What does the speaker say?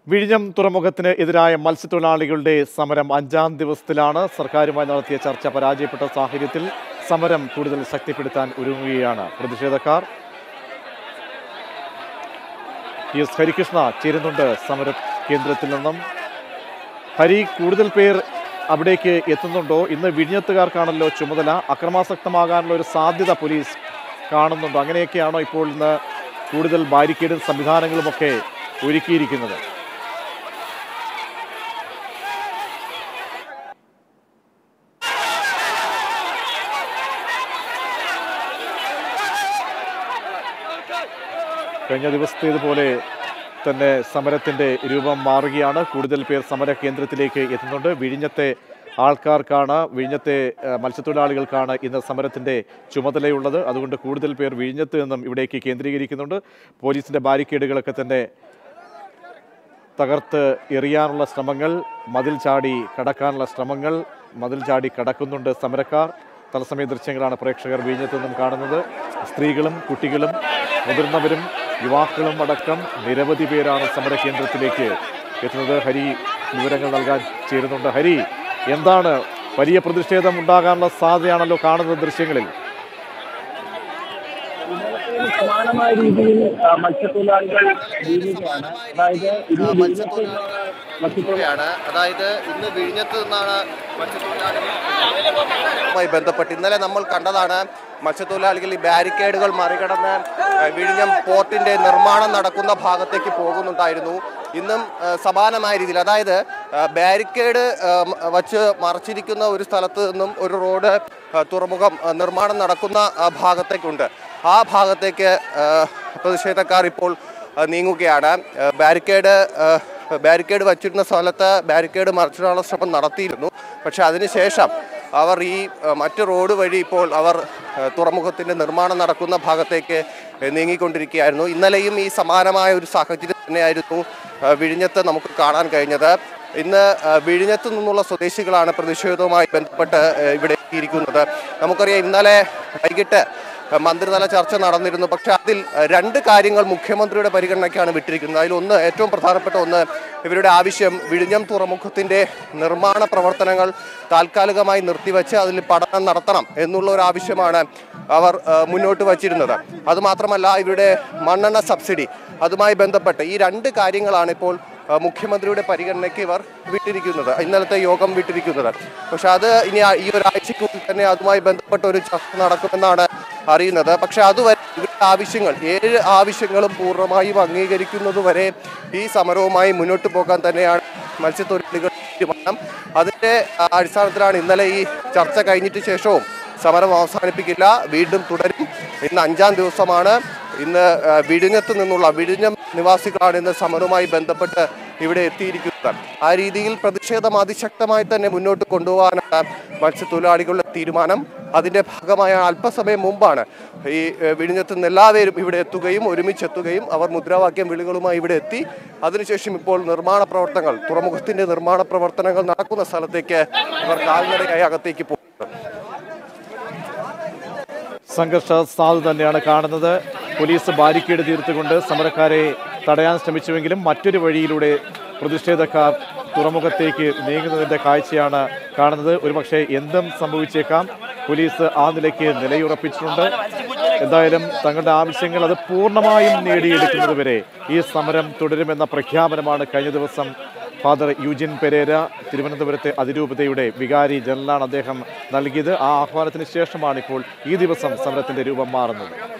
വിഴിഞ്ഞം തുറമുഖത്തിന് എതിരായ മത്സ്യത്തൊഴിലാളികളുടെ സമരം അഞ്ചാം ദിവസത്തിലാണ് സർക്കാരുമായി നടത്തിയ ചർച്ച പരാജയപ്പെട്ട സാഹചര്യത്തിൽ സമരം കൂടുതൽ ശക്തിപ്പെടുത്താൻ ഒരുങ്ങുകയാണ് പ്രതിഷേധക്കാർ ടി എസ് ഹരികൃഷ്ണ ചേരുന്നുണ്ട് സമര കേന്ദ്രത്തിൽ നിന്നും ഹരി കൂടുതൽ പേർ അവിടേക്ക് എത്തുന്നുണ്ടോ ഇന്ന് വിഴിഞ്ഞത്തുകാർക്കാണല്ലോ ചുമതല അക്രമാസക്തമാകാനുള്ള ഒരു സാധ്യത പോലീസ് കാണുന്നുണ്ടോ അങ്ങനെയൊക്കെയാണോ ഇപ്പോൾ ഇന്ന് കൂടുതൽ ബാരിക്കേഡും സംവിധാനങ്ങളുമൊക്കെ ഒരുക്കിയിരിക്കുന്നത് കഴിഞ്ഞ ദിവസത്തേതുപോലെ തന്നെ സമരത്തിന്റെ രൂപം മാറുകയാണ് കൂടുതൽ പേർ സമര കേന്ദ്രത്തിലേക്ക് എത്തുന്നുണ്ട് വിഴിഞ്ഞത്തെ ആൾക്കാർക്കാണ് വിഴിഞ്ഞത്തെ ഏഹ്, മത്സ്യത്തൊഴിലാളികൾക്കാണ് ഇന്ന് സമരത്തിന്റെ ചുമതലയുള്ളത് അതുകൊണ്ട് കൂടുതൽ പേർ വിഴിഞ്ഞത്ത് നിന്നും ഇവിടേക്ക് കേന്ദ്രീകരിക്കുന്നുണ്ട് പോലീസിന്റെ ബാരിക്കേഡുകളൊക്കെ തന്നെ തകർത്ത് എറിയാനുള്ള ശ്രമങ്ങൾ മതിൽ ചാടി കടക്കാനുള്ള ശ്രമങ്ങൾ മതിൽ ചാടി കടക്കുന്നുണ്ട് സമരക്കാർ തത്സമയ ദൃശ്യങ്ങളാണ് പ്രേക്ഷകർ വിഴിഞ്ഞത്ത് നിന്നും കാണുന്നത് സ്ത്രീകളും കുട്ടികളും മുതിർന്നവരും യുവാക്കളും അടക്കം നിരവധി പേരാണ് സമര കേന്ദ്രത്തിലേക്ക് എത്തുന്നത് ഹരി വിവരങ്ങൾ നൽകാൻ ചേരുന്നുണ്ട് ഹരി എന്താണ് വലിയ പ്രതിഷേധം ഉണ്ടാകാനുള്ള സാധ്യതയാണല്ലോ കാണുന്ന ദൃശ്യങ്ങളിൽ സമാനമായ രീതിയിൽ ആ, മത്സ്യത്തൊഴിലാളികൾ വീഴുകയാണ് അതായത് ഇത് ആ, വിഴിഞ്ഞത്ത് നിന്ന് മത്സ്യത്തൊഴിലാളികൾ ാണ് അതായത് ഇന്ന് വിഴിഞ്ഞത്ത് നിന്നാണ് മത്സ്യത്തൊഴിലാളികളുമായി ബന്ധപ്പെട്ട് ഇന്നലെ നമ്മൾ കണ്ടതാണ് മത്സ്യത്തൊഴിലാളികൾ ഈ ബാരിക്കേഡുകൾ മറികടന്ന് ആ, വിഴിഞ്ഞം പോർട്ടിന്റെ നിർമ്മാണം നടക്കുന്ന ഭാഗത്തേക്ക് പോകുന്നുണ്ടായിരുന്നു ഇന്നും ആ, സമാനമായ രീതിയിൽ അതായത് ആ, ബാരിക്കേഡ് ആ, മ- വച്ച് മറച്ചിരിക്കുന്ന ഒരു സ്ഥലത്ത് നിന്നും ഒരു റോഡ് ആ, തുറമുഖം ആ, നിർമ്മാണം നടക്കുന്ന ആ, ഭാഗത്തേക്കുണ്ട് ആ ഭാഗത്തേക്ക് ആ, പ്രതിഷേധക്കാർ ഇപ്പോൾ ആ, നീങ്ങുകയാണ് ആ, ബാരിക്കേഡ് ആ, ബാരിക്കേഡ് വച്ചിരുന്ന സ്ഥലത്ത് ബാരിക്കേഡ് മറിച്ചിടാനുള്ള ശ്രമം നടത്തിയിരുന്നു പക്ഷെ അതിനുശേഷം അവർ ഈ ആ, മറ്റ് റോഡ് വഴി ഇപ്പോൾ അവർ ആ, തുറമുഖത്തിൻ്റെ നിർമ്മാണം നടക്കുന്ന ഭാഗത്തേക്ക് ആ, നീങ്ങിക്കൊണ്ടിരിക്കുകയായിരുന്നു ഇന്നലെയും ഈ സമാനമായ ഒരു സാഹചര്യം തന്നെയായിരുന്നു ആ, വിഴിഞ്ഞത്ത് നമുക്ക് കാണാൻ കഴിഞ്ഞത് ഇന്ന് ആ, വിഴിഞ്ഞത്ത് നിന്നുള്ള സ്വദേശികളാണ് പ്രതിഷേധവുമായി ബന്ധപ്പെട്ട് ആ, ഇവിടെ എത്തിയിരിക്കുന്നത് നമുക്കറിയാം ഇന്നലെ വൈകിട്ട് മന്ത്രിതല ചർച്ച നടന്നിരുന്നു പക്ഷെ അതിൽ അഹ്, രണ്ട് കാര്യങ്ങൾ മുഖ്യമന്ത്രിയുടെ പരിഗണനയ്ക്കാണ് വിട്ടിരിക്കുന്നത് അതിൽ ഒന്ന് ഏറ്റവും പ്രധാനപ്പെട്ട ഒന്ന് ഇവരുടെ ആവശ്യം വിഴിഞ്ഞം തുറമുഖത്തിന്റെ നിർമ്മാണ പ്രവർത്തനങ്ങൾ താൽക്കാലികമായി നിർത്തിവെച്ച് അതിൽ പഠനം നടത്തണം എന്നുള്ള ഒരു ആവശ്യമാണ് അവർ അഹ്, മുന്നോട്ട് വച്ചിരുന്നത് അതുമാത്രമല്ല ഇവരുടെ മണ്ണെണ്ണ സബ്സിഡി അതുമായി ബന്ധപ്പെട്ട് ഈ രണ്ട് കാര്യങ്ങളാണ് ഇപ്പോൾ അഹ്, മുഖ്യമന്ത്രിയുടെ പരിഗണനയ്ക്ക് ഇവർ വിട്ടിരിക്കുന്നത് ഇന്നലത്തെ യോഗം വിട്ടിരിക്കുന്നത് പക്ഷെ അത് ഇനി ആ- ഈ ഒരാഴ്ചക്കുള്ളിൽ തന്നെ അതുമായി ബന്ധപ്പെട്ട ഒരു ചർച്ച നടക്കുമെന്നാണ് അറിയുന്നത് പക്ഷെ അതുവരെ ഇവരുടെ ആവശ്യങ്ങൾ ഏഴ് ആവശ്യങ്ങളും പൂർണ്ണമായും അംഗീകരിക്കുന്നത് വരെ ഈ സമരവുമായി മുന്നോട്ട് പോകാൻ തന്നെയാണ് മത്സ്യത്തൊഴിലാളികൾ തീരുമാനം അതിന്റെ ആ, അടിസ്ഥാനത്തിലാണ് ഇന്നലെ ഈ ചർച്ച കഴിഞ്ഞിട്ട് ശേഷവും സമരം അവസാനിപ്പിക്കില്ല വീണ്ടും തുടരും ഇന്ന് അഞ്ചാം ദിവസമാണ് ഇന്ന് ആ, വിഴിഞ്ഞത്ത് നിന്നുള്ള വിഴിഞ്ഞം നിവാസികളാണ് ഇന്ന് സമരവുമായി ബന്ധപ്പെട്ട് ഇവിടെ എത്തിയിരിക്കുന്നത് ആ രീതിയിൽ പ്രതിഷേധം അതിശക്തമായി തന്നെ മുന്നോട്ട് കൊണ്ടുപോകാനാണ് മത്സ്യത്തൊഴിലാളികളുടെ തീരുമാനം അതിന്റെ ഭാഗമായ അല്പസമയം മുമ്പാണ് ഈ ഏ, വിഴിഞ്ഞത്ത് നിന്ന് എല്ലാവരും ഇവിടെ എത്തുകയും ഒരുമിച്ചെത്തുകയും അവർ മുദ്രാവാക്യം വിളികളുമായി ഇവിടെ എത്തി അതിനുശേഷം ഇപ്പോൾ നിർമ്മാണ പ്രവർത്തനങ്ങൾ തുറമുഖത്തിന്റെ നിർമ്മാണ പ്രവർത്തനങ്ങൾ നടക്കുന്ന സ്ഥലത്തേക്ക് ഇവർ കാൽനടയായി അകത്തേക്ക് പോകുന്നത് സംഘർഷ സാധ്യത തന്നെയാണ് കാണുന്നത് പോലീസ് ബാരിക്കേഡ് തീർത്തുകൊണ്ട് സമരക്കാരെ തടയാൻ ശ്രമിച്ചുവെങ്കിലും മറ്റൊരു വഴിയിലൂടെ പ്രതിഷേധക്കാർ തുറമുഖത്തേക്ക് നീങ്ങുന്നതിന്റെ കാഴ്ചയാണ് കാണുന്നത് ഒരുപക്ഷെ എന്തും സംഭവിച്ചേക്കാം പോലീസ് ആ നിലയ്ക്ക് നിലയുറപ്പിച്ചിട്ടുണ്ട് എന്തായാലും തങ്ങളുടെ ആവശ്യങ്ങൾ അത് പൂർണ്ണമായും നേടിയെടുക്കുന്നതുവരെ ഈ സമരം തുടരുമെന്ന പ്രഖ്യാപനമാണ് കഴിഞ്ഞ ദിവസം ഫാദർ യൂജിൻ പെരേര തിരുവനന്തപുരത്തെ അതിരൂപതയുടെ വികാരി ജനറലാണ് അദ്ദേഹം നൽകിയത് ആ ആഹ്വാനത്തിന് ശേഷമാണ് ഇപ്പോൾ ഈ ദിവസം സമരത്തിന്റെ രൂപം മാറുന്നത്